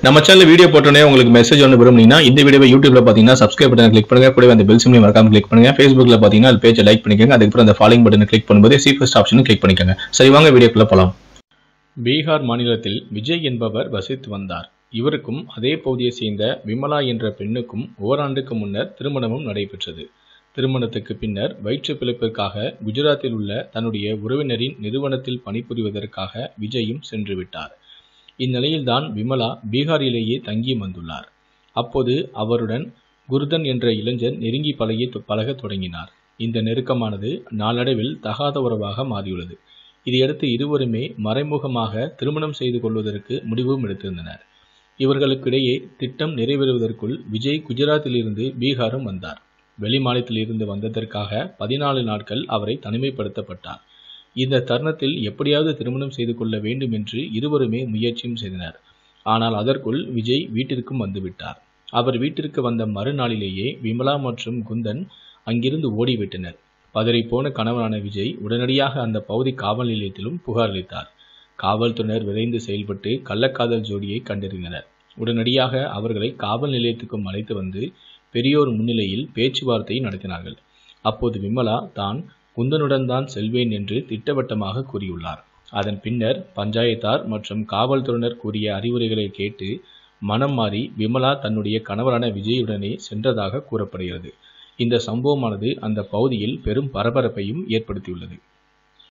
நம்ம channel video போட்டோன்னே உங்களுக்கு மெசேஜ் ஒன்று விரும்புனீங்கன்னா இந்த வீடியோவை யூடியூப்ல பார்த்தீங்கன்னா சப்ஸ்கிரைப் பட்டன் கிளிக் பண்ணுங்க கூடவே அந்த பெல் சிம்லையும் மறக்காம கிளிக் பண்ணுங்க ஃபேஸ்புக்ல பார்த்தீங்கன்னா அது பேஜை லைக் பண்ணிக்கோங்க அதுக்கப்புறம் அந்த ஃபாலோயிங் பட்டனை கிளிக் பண்ணும்போது சி ஃபர்ஸ்ட் ஆப்ஷனும் கிளிக் பண்ணிக்கோங்க சரி வாங்க வீடியோக்குள்ள போலாம் பீகார் மாநிலத்தில் விஜய் என்பவர் வசித்து வந்தார் இவருக்கும் அதே பகுதியை சேர்ந்த விமலா என்ற பெண்ணுக்கும் ஓராண்டுக்கு முன்னர் திருமணமும் நடைபெற்றது திருமணத்துக்கு பின்னர் வயிற்று பிழைப்பிற்காக குஜராத்தில் உள்ள தன்னுடைய உறவினரின் நிறுவனத்தில் பணிபுரிவதற்காக விஜயும் சென்று விட்டார் இந்நிலையில்தான் விமலா பீகாரிலேயே தங்கி வந்துள்ளார் அப்போது அவருடன் குருதன் என்ற இளைஞர் நெருங்கி பழகி பழகத் தொடங்கினார் இந்த நெருக்கமானது நாளடைவில் தகாத உறவாக மாறியுள்ளது இதையடுத்து இருவருமே மறைமுகமாக திருமணம் செய்து கொள்வதற்கு முடிவும் எடுத்திருந்தனர் இவர்களுக்கிடையே திட்டம் நிறைவேறுவதற்குள் விஜய் குஜராத்திலிருந்து பீகாரும் வந்தார் வெளிமாநிலத்திலிருந்து வந்ததற்காக பதினாலு நாட்கள் அவரை தனிமைப்படுத்தப்பட்டார் இந்த தருணத்தில் எப்படியாவது திருமணம் செய்து கொள்ள வேண்டும் என்று இருவருமே முயற்சியும் செய்தனர் ஆனால் அதற்குள் விஜய் வீட்டிற்கும் வந்துவிட்டார் அவர் வீட்டிற்கு வந்த மறுநாளிலேயே விமலா மற்றும் குந்தன் அங்கிருந்து ஓடிவிட்டனர் பதறிப்போன கணவனான விஜய் உடனடியாக அந்த பகுதி காவல் நிலையத்திலும் புகார் அளித்தார் காவல்துறையினர் விரைந்து செயல்பட்டு கள்ளக்காதல் ஜோடியை கண்டறிந்தனர் உடனடியாக அவர்களை காவல் நிலையத்துக்கும் அழைத்து வந்து பெரியோர் முன்னிலையில் பேச்சுவார்த்தை நடத்தினார்கள் அப்போது விமலா தான் குந்தனுடன் தான் செல்வேன் என்று திட்டவட்டமாக கூறியுள்ளார் அதன் பின்னர் பஞ்சாயத்தார் மற்றும் காவல்துறையினர் கூறிய அறிவுரைகளை கேட்டு மனம் மாறி விமலா தன்னுடைய கணவரான விஜயுடனே சென்றதாக கூறப்படுகிறது இந்த சம்பவமானது அந்த பகுதியில் பெரும் பரபரப்பையும் ஏற்படுத்தியுள்ளது